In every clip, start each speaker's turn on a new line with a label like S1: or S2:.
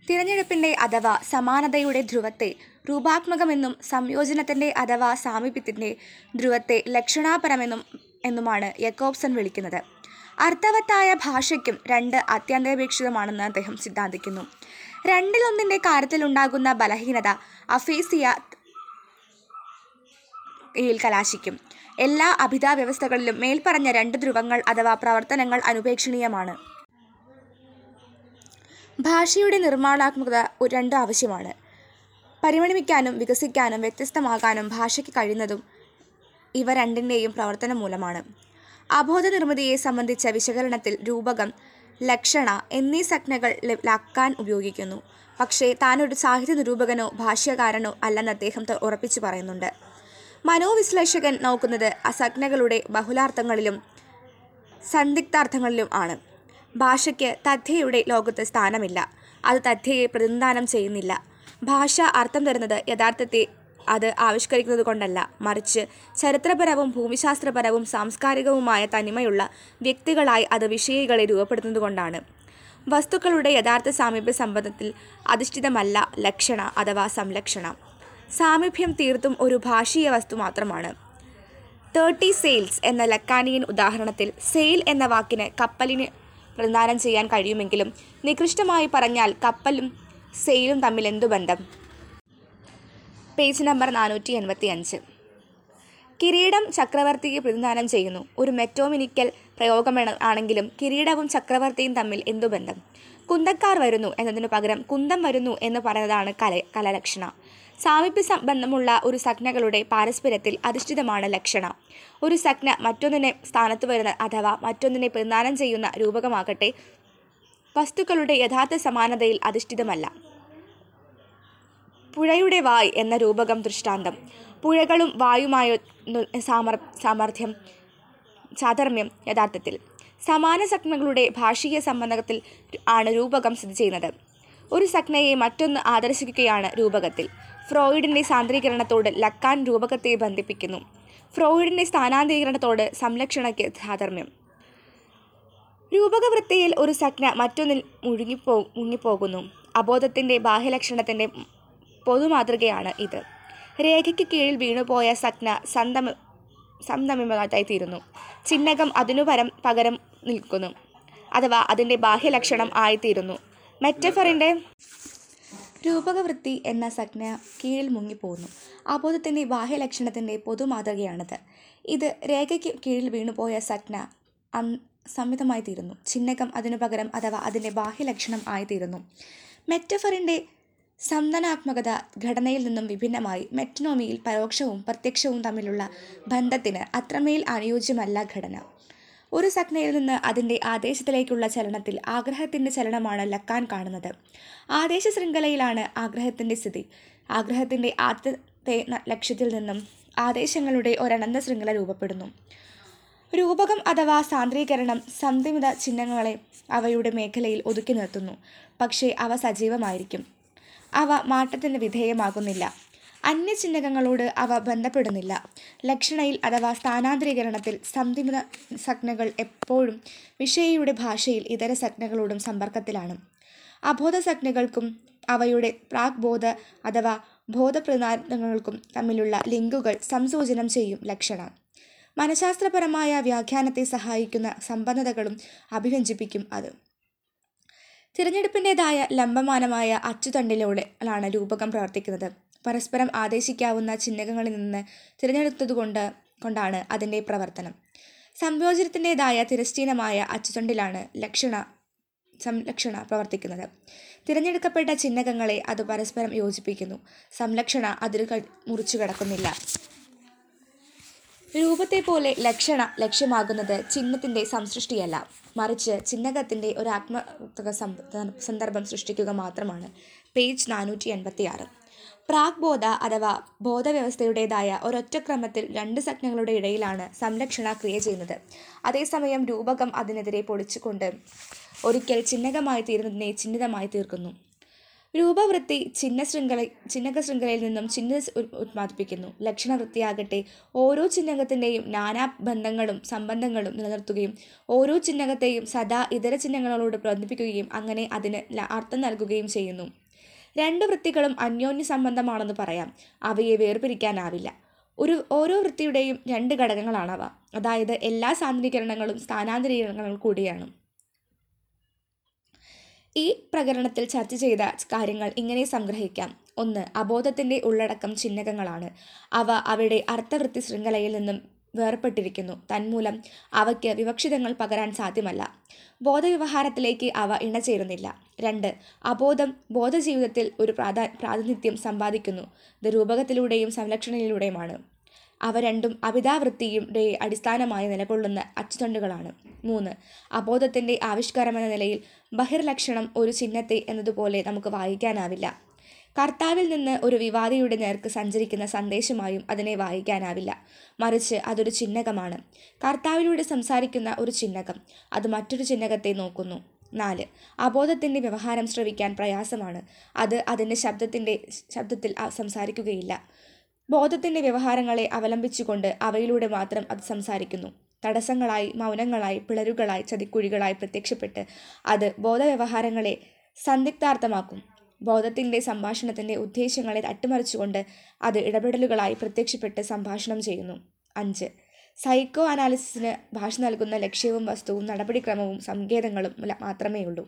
S1: തിരഞ്ഞെടുപ്പിന്റെ അഥവാ സമാനതയുടെ ധ്രുവത്തെ രൂപാത്മകമെന്നും സംയോജനത്തിന്റെ അഥവാ സാമീപ്യത്തിന്റെ ധ്രുവത്തെ ലക്ഷണാപരമെന്നും എന്നുമാണ് യക്കോബ്സൺ വിളിക്കുന്നത് അർത്ഥവത്തായ ഭാഷയ്ക്കും രണ്ട് അത്യന്താപേക്ഷിതമാണെന്ന് അദ്ദേഹം സിദ്ധാന്തിക്കുന്നു രണ്ടിലൊന്നിന്റെ കാര്യത്തിലുണ്ടാകുന്ന ബലഹീനത അഫേസിയ യിൽ കലാശിക്കും എല്ലാ അഭിധാ വ്യവസ്ഥകളിലും മേൽപ്പറഞ്ഞ രണ്ട് ധ്രുവങ്ങൾ അഥവാ പ്രവർത്തനങ്ങൾ അനുപേക്ഷണീയമാണ് ഭാഷയുടെ നിർമ്മാണാത്മകത ഒരു രണ്ട് ആവശ്യമാണ് പരിണമിക്കാനും വികസിക്കാനും വ്യത്യസ്തമാകാനും ഭാഷയ്ക്ക് കഴിയുന്നതും ഇവ രണ്ടിൻ്റെയും പ്രവർത്തനം മൂലമാണ് അബോധ നിർമ്മിതിയെ സംബന്ധിച്ച വിശകലനത്തിൽ രൂപകം ലക്ഷണ എന്നീ സംജ്ഞകൾ ല- ലക്കാൻ ഉപയോഗിക്കുന്നു പക്ഷേ താനൊരു സാഹിത്യ നിരൂപകനോ ഭാഷ്യകാരനോ അല്ലെന്ന് അദ്ദേഹം ത- ഉറപ്പിച്ചു പറയുന്നുണ്ട് മനോവിശ്ലേഷകൻ നോക്കുന്നത് അസജ്ഞകളുടെ ബഹുലാർത്ഥങ്ങളിലും സന്ദിഗ്ധാർത്ഥങ്ങളിലും ആണ് ഭാഷയ്ക്ക് തഥ്യയുടെ ലോകത്ത് സ്ഥാനമില്ല അത് തഥ്യയെ പ്രതിനിധാനം ചെയ്യുന്നില്ല ഭാഷ അർത്ഥം തരുന്നത് യഥാർത്ഥത്തെ അത് ആവിഷ്കരിക്കുന്നത് കൊണ്ടല്ല മറിച്ച് ചരിത്രപരവും ഭൂമിശാസ്ത്രപരവും സാംസ്കാരികവുമായ തനിമയുള്ള വ്യക്തികളായി അത് വിഷയികളെ രൂപപ്പെടുത്തുന്നത് കൊണ്ടാണ് വസ്തുക്കളുടെ യഥാർത്ഥ സാമീപ്യ സംബന്ധത്തിൽ അധിഷ്ഠിതമല്ല ലക്ഷണ അഥവാ സംലക്ഷണ സാമീപ്യം തീർത്തും ഒരു ഭാഷീയ വസ്തു മാത്രമാണ് തേർട്ടി സെയിൽസ് എന്ന ലക്കാനിയൻ ഉദാഹരണത്തിൽ സെയിൽ എന്ന വാക്കിന് കപ്പലിന് പ്രതിദാനം ചെയ്യാൻ കഴിയുമെങ്കിലും നികൃഷ്ടമായി പറഞ്ഞാൽ കപ്പലും സെയിലും തമ്മിൽ എന്തു ബന്ധം പേജ് നമ്പർ നാനൂറ്റി എൺപത്തി അഞ്ച് കിരീടം ചക്രവർത്തിക്ക് പ്രതിദാനം ചെയ്യുന്നു ഒരു മെറ്റോമിനിക്കൽ പ്രയോഗമാണ് ആണെങ്കിലും കിരീടവും ചക്രവർത്തിയും തമ്മിൽ എന്തു ബന്ധം കുന്തക്കാർ വരുന്നു എന്നതിനു പകരം കുന്തം വരുന്നു എന്ന് പറയുന്നതാണ് കല കലലക്ഷണ സാമീപ്യ സംബന്ധമുള്ള ഒരു സംജ്ഞകളുടെ പാരസ്പര്യത്തിൽ അധിഷ്ഠിതമാണ് ലക്ഷണ ഒരു സംജ്ഞ മറ്റൊന്നിനെ സ്ഥാനത്ത് വരുന്ന അഥവാ മറ്റൊന്നിനെ പ്രതിദാനം ചെയ്യുന്ന രൂപകമാകട്ടെ വസ്തുക്കളുടെ യഥാർത്ഥ സമാനതയിൽ അധിഷ്ഠിതമല്ല പുഴയുടെ വായ് എന്ന രൂപകം ദൃഷ്ടാന്തം പുഴകളും വായുമായ സാമർ സാമർഥ്യം സാധർമ്മ്യം യഥാർത്ഥത്തിൽ സമാന സംജ്ഞകളുടെ ഭാഷീയ സംബന്ധത്തിൽ ആണ് രൂപകം സ്ഥിതി ചെയ്യുന്നത് ഒരു സംജ്ഞയെ മറ്റൊന്ന് ആദർശിക്കുകയാണ് രൂപകത്തിൽ ഫ്രോയിഡിൻ്റെ സാന്ദ്രീകരണത്തോട് ലക്കാൻ രൂപകത്തെ ബന്ധിപ്പിക്കുന്നു ഫ്രോയിഡിൻ്റെ സ്ഥാനാന്തരീകരണത്തോട് സംലക്ഷണയ്ക്ക് സാധർമ്മ്യം രൂപകവൃത്തിയിൽ ഒരു സംജ്ഞ മറ്റൊന്നിൽ മുഴുങ്ങിപ്പോ മുങ്ങിപ്പോകുന്നു അബോധത്തിൻ്റെ ബാഹ്യലക്ഷണത്തിൻ്റെ പൊതുമാതൃകയാണ് ഇത് രേഖയ്ക്ക് കീഴിൽ വീണുപോയ സംജ്ഞ സന്തമ സംതമിമതായി തീരുന്നു ചിഹ്നകം അതിനു പരം പകരം നിൽക്കുന്നു അഥവാ അതിൻ്റെ ബാഹ്യലക്ഷണം ആയിത്തീരുന്നു മെറ്റഫറിൻ്റെ രൂപകവൃത്തി എന്ന സംജ്ഞ കീഴിൽ മുങ്ങിപ്പോകുന്നു അബോധത്തിൻ്റെ ബാഹ്യലക്ഷണത്തിൻ്റെ പൊതുമാതൃകയാണിത് ഇത് രേഖയ്ക്ക് കീഴിൽ വീണുപോയ സംജ്ഞ അൻ സംമിതമായി തീരുന്നു ചിഹ്നകം അതിനു പകരം അഥവാ അതിൻ്റെ ബാഹ്യലക്ഷണം ആയിത്തീരുന്നു മെറ്റഫറിൻ്റെ സന്ദനാത്മകത ഘടനയിൽ നിന്നും വിഭിന്നമായി മെറ്റനോമിയിൽ പരോക്ഷവും പ്രത്യക്ഷവും തമ്മിലുള്ള ബന്ധത്തിന് അത്രമേൽ അനുയോജ്യമല്ല ഘടന ഒരു സംജ്ഞയിൽ നിന്ന് അതിൻ്റെ ആദേശത്തിലേക്കുള്ള ചലനത്തിൽ ആഗ്രഹത്തിൻ്റെ ചലനമാണ് ലക്കാൻ കാണുന്നത് ആദേശ ശൃംഖലയിലാണ് ആഗ്രഹത്തിൻ്റെ സ്ഥിതി ആഗ്രഹത്തിൻ്റെ ആദ്യത്തെ ന- ലക്ഷ്യത്തിൽ നിന്നും ആദേശങ്ങളുടെ ഒരനന്ത ശൃംഖല രൂപപ്പെടുന്നു രൂപകം അഥവാ സാന്ദ്രീകരണം സന്ധിമിത ചിഹ്നങ്ങളെ അവയുടെ മേഖലയിൽ ഒതുക്കി നിർത്തുന്നു പക്ഷേ അവ സജീവമായിരിക്കും അവ മാറ്റത്തിന് വിധേയമാകുന്നില്ല അന്യചിഹ്നകങ്ങളോട് അവ ബന്ധപ്പെടുന്നില്ല ലക്ഷണയിൽ അഥവാ സ്ഥാനാന്തരീകരണത്തിൽ സന്ധിമിത സംജ്ഞകൾ എപ്പോഴും വിഷയിയുടെ ഭാഷയിൽ ഇതര സംജ്ഞകളോടും സമ്പർക്കത്തിലാണ് അബോധ സംജ്ഞകൾക്കും അവയുടെ പ്രാഗ്ബോധ അഥവാ ബോധപ്രനാദങ്ങൾക്കും തമ്മിലുള്ള ലിങ്കുകൾ സംസൂചനം ചെയ്യും ലക്ഷണ മനഃശാസ്ത്രപരമായ വ്യാഖ്യാനത്തെ സഹായിക്കുന്ന സമ്പന്നതകളും അഭിവ്യഞ്ജിപ്പിക്കും അത് തിരഞ്ഞെടുപ്പിൻ്റെതായ ലംബമാനമായ അച്ചുതണ്ടിലൂടെ ആണ് രൂപകം പ്രവർത്തിക്കുന്നത് പരസ്പരം ആദേശിക്കാവുന്ന ചിഹ്നങ്ങളിൽ നിന്ന് തിരഞ്ഞെടുത്തതുകൊണ്ട് കൊണ്ടാണ് അതിൻ്റെ പ്രവർത്തനം സംയോജനത്തിൻ്റെതായ തിരശ്ചീനമായ അച്ചുതണ്ടിലാണ് ലക്ഷണ സംലക്ഷണ പ്രവർത്തിക്കുന്നത് തിരഞ്ഞെടുക്കപ്പെട്ട ചിഹ്നകങ്ങളെ അത് പരസ്പരം യോജിപ്പിക്കുന്നു സംലക്ഷണ അതിൽ ക- മുറിച്ചു കിടക്കുന്നില്ല രൂപത്തെ പോലെ ലക്ഷണ ലക്ഷ്യമാകുന്നത് ചിഹ്നത്തിൻ്റെ സംസൃഷ്ടിയല്ല മറിച്ച് ചിഹ്നകത്തിൻ്റെ ഒരു ആത്മക സം- സന്ദർഭം സൃഷ്ടിക്കുക മാത്രമാണ് പേജ് നാനൂറ്റി എൺപത്തി ആറ് പ്രാഗ്ബോധ അഥവാ ബോധവ്യവസ്ഥയുടേതായ ഒരൊറ്റ ക്രമത്തിൽ രണ്ട് സംജ്ഞകളുടെ ഇടയിലാണ് സംരക്ഷണ ക്രിയ ചെയ്യുന്നത് അതേസമയം രൂപകം അതിനെതിരെ പൊളിച്ചുകൊണ്ട് ഒരിക്കൽ ചിഹ്നകമായി തീരുന്നതിനെ ചിഹ്നിതമായി തീർക്കുന്നു രൂപവൃത്തി ചിഹ്ന ശൃംഖല ചിഹ്നക ശൃംഖലയിൽ നിന്നും ചിഹ്ന ഉ- ഉത്പാദിപ്പിക്കുന്നു ലക്ഷണവൃത്തിയാകട്ടെ ഓരോ ചിഹ്നകത്തിൻ്റെയും നാനാ ബന്ധങ്ങളും സംബന്ധങ്ങളും നിലനിർത്തുകയും ഓരോ ചിഹ്നകത്തെയും സദാ ഇതര ചിഹ്നങ്ങളോട് ബന്ധിപ്പിക്കുകയും അങ്ങനെ അതിന് ല- അർത്ഥം നൽകുകയും ചെയ്യുന്നു രണ്ട് വൃത്തികളും അന്യോന്യ സംബന്ധമാണെന്ന് പറയാം അവയെ വേർപിരിക്കാനാവില്ല ഒരു ഓരോ വൃത്തിയുടെയും രണ്ട് ഘടകങ്ങളാണവ അതായത് എല്ലാ സാന്ദ്രീകരണങ്ങളും സ്ഥാനാന്തരീകരണങ്ങളും കൂടിയാണ് ഈ പ്രകരണത്തിൽ ചർച്ച ചെയ്ത കാര്യങ്ങൾ ഇങ്ങനെ സംഗ്രഹിക്കാം ഒന്ന് അബോധത്തിൻ്റെ ഉള്ളടക്കം ചിഹ്നകങ്ങളാണ് അവ അവയുടെ അർത്ഥവൃത്തി ശൃംഖലയിൽ നിന്നും വേർപെട്ടിരിക്കുന്നു തന്മൂലം അവയ്ക്ക് വിവക്ഷിതങ്ങൾ പകരാൻ സാധ്യമല്ല ബോധവ്യവഹാരത്തിലേക്ക് അവ ഇണചേരുന്നില്ല രണ്ട് അബോധം ബോധജീവിതത്തിൽ ഒരു പ്രാധാ പ്രാതിനിധ്യം സമ്പാദിക്കുന്നു ഇത് രൂപകത്തിലൂടെയും സംരക്ഷണയിലൂടെയുമാണ് അവ രണ്ടും അഭിതാവൃത്തിയുടെ അടിസ്ഥാനമായി നിലകൊള്ളുന്ന അച്ചുതണ്ടുകളാണ് മൂന്ന് അബോധത്തിൻ്റെ ആവിഷ്കാരമെന്ന നിലയിൽ ബഹിർലക്ഷണം ഒരു ചിഹ്നത്തെ എന്നതുപോലെ നമുക്ക് വായിക്കാനാവില്ല കർത്താവിൽ നിന്ന് ഒരു വിവാദിയുടെ നേർക്ക് സഞ്ചരിക്കുന്ന സന്ദേശമായും അതിനെ വായിക്കാനാവില്ല മറിച്ച് അതൊരു ചിഹ്നകമാണ് കർത്താവിലൂടെ സംസാരിക്കുന്ന ഒരു ചിഹ്നകം അത് മറ്റൊരു ചിഹ്നകത്തെ നോക്കുന്നു നാല് അബോധത്തിൻ്റെ വ്യവഹാരം ശ്രവിക്കാൻ പ്രയാസമാണ് അത് അതിൻ്റെ ശബ്ദത്തിൻ്റെ ശബ്ദത്തിൽ ആ- സംസാരിക്കുകയില്ല ബോധത്തിൻ്റെ വ്യവഹാരങ്ങളെ അവലംബിച്ചുകൊണ്ട് അവയിലൂടെ മാത്രം അത് സംസാരിക്കുന്നു തടസ്സങ്ങളായി മൗനങ്ങളായി പിളരുകളായി ചതിക്കുഴികളായി പ്രത്യക്ഷപ്പെട്ട് അത് ബോധവ്യവഹാരങ്ങളെ സന്ദിഗ്ധാർത്ഥമാക്കും ബോധത്തിൻ്റെ സംഭാഷണത്തിൻ്റെ ഉദ്ദേശ്യങ്ങളെ അട്ടിമറിച്ചുകൊണ്ട് അത് ഇടപെടലുകളായി പ്രത്യക്ഷപ്പെട്ട് സംഭാഷണം ചെയ്യുന്നു അഞ്ച് സൈക്കോ അനാലിസിസിന് ഭാഷ നൽകുന്ന ലക്ഷ്യവും വസ്തുവും നടപടിക്രമവും സങ്കേതങ്ങളും ല- മാത്രമേ ഉള്ളൂ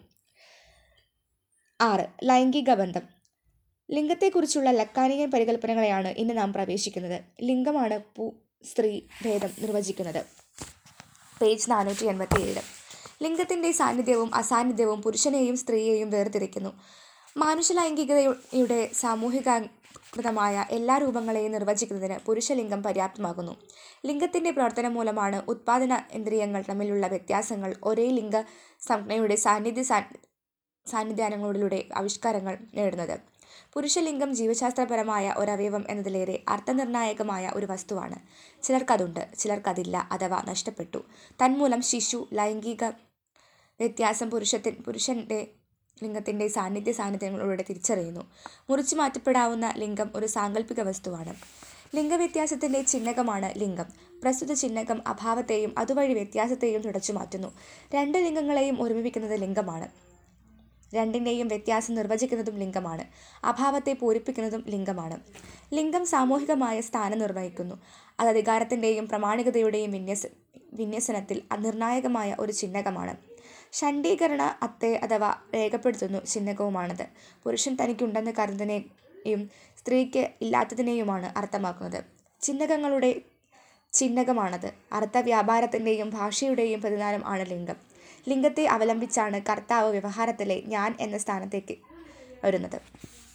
S1: ആറ് ലൈംഗിക ബന്ധം ലിംഗത്തെക്കുറിച്ചുള്ള ലക്കാനിയൻ പരികല്പനകളെയാണ് ഇന്ന് നാം പ്രവേശിക്കുന്നത് ലിംഗമാണ് പു സ്ത്രീ ഭേദം നിർവചിക്കുന്നത് പേജ് നാനൂറ്റി എൺപത്തി ഏഴ് ലിംഗത്തിൻ്റെ സാന്നിധ്യവും അസാന്നിധ്യവും പുരുഷനെയും സ്ത്രീയെയും വേർതിരിക്കുന്നു മാനുഷ ലൈംഗികതയുടെ സാമൂഹികൃതമായ എല്ലാ രൂപങ്ങളെയും നിർവചിക്കുന്നതിന് പുരുഷലിംഗം പര്യാപ്തമാകുന്നു ലിംഗത്തിൻ്റെ പ്രവർത്തനം മൂലമാണ് ഉത്പാദന ഇന്ദ്രിയങ്ങൾ തമ്മിലുള്ള വ്യത്യാസങ്ങൾ ഒരേ ലിംഗ സംജ്ഞയുടെ സാന്നിധ്യ സാ സാന്നിധ്യാനങ്ങളിലൂടെ ആവിഷ്കാരങ്ങൾ നേടുന്നത് പുരുഷലിംഗം ജീവശാസ്ത്രപരമായ ഒരവയവം എന്നതിലേറെ അർത്ഥനിർണായകമായ ഒരു വസ്തുവാണ് ചിലർക്കതുണ്ട് ചിലർക്കതില്ല അഥവാ നഷ്ടപ്പെട്ടു തന്മൂലം ശിശു ലൈംഗിക വ്യത്യാസം പുരുഷത്തിൻ പുരുഷൻ്റെ ലിംഗത്തിൻ്റെ സാന്നിധ്യ സാന്നിധ്യങ്ങളിലൂടെ തിരിച്ചറിയുന്നു മുറിച്ചു മാറ്റപ്പെടാവുന്ന ലിംഗം ഒരു സാങ്കല്പിക വസ്തുവാണ് ലിംഗവ്യത്യാസത്തിൻ്റെ ചിഹ്നകമാണ് ലിംഗം പ്രസ്തുത ചിഹ്നകം അഭാവത്തെയും അതുവഴി വ്യത്യാസത്തെയും തുടച്ചു മാറ്റുന്നു രണ്ട് ലിംഗങ്ങളെയും ഒരുമിപ്പിക്കുന്നത് ലിംഗമാണ് രണ്ടിൻ്റെയും വ്യത്യാസം നിർവചിക്കുന്നതും ലിംഗമാണ് അഭാവത്തെ പൂരിപ്പിക്കുന്നതും ലിംഗമാണ് ലിംഗം സാമൂഹികമായ സ്ഥാനം നിർവഹിക്കുന്നു അത് അധികാരത്തിൻ്റെയും പ്രാമാണികതയുടെയും വിന്യസ വിന്യസനത്തിൽ നിർണായകമായ ഒരു ചിഹ്നകമാണ് ഷണ്ഡീകരണ അത്തെ അഥവാ രേഖപ്പെടുത്തുന്നു ചിഹ്നകവുമാണത് പുരുഷൻ തനിക്കുണ്ടെന്ന് കരുതുന്നതിനെയും സ്ത്രീക്ക് ഇല്ലാത്തതിനെയുമാണ് അർത്ഥമാക്കുന്നത് ചിഹ്നകങ്ങളുടെ ചിഹ്നകമാണത് അർത്ഥവ്യാപാരത്തിൻ്റെയും ഭാഷയുടെയും പ്രതിദാനം ആണ് ലിംഗം ലിംഗത്തെ അവലംബിച്ചാണ് കർത്താവ് വ്യവഹാരത്തിലെ ഞാൻ എന്ന സ്ഥാനത്തേക്ക് വരുന്നത്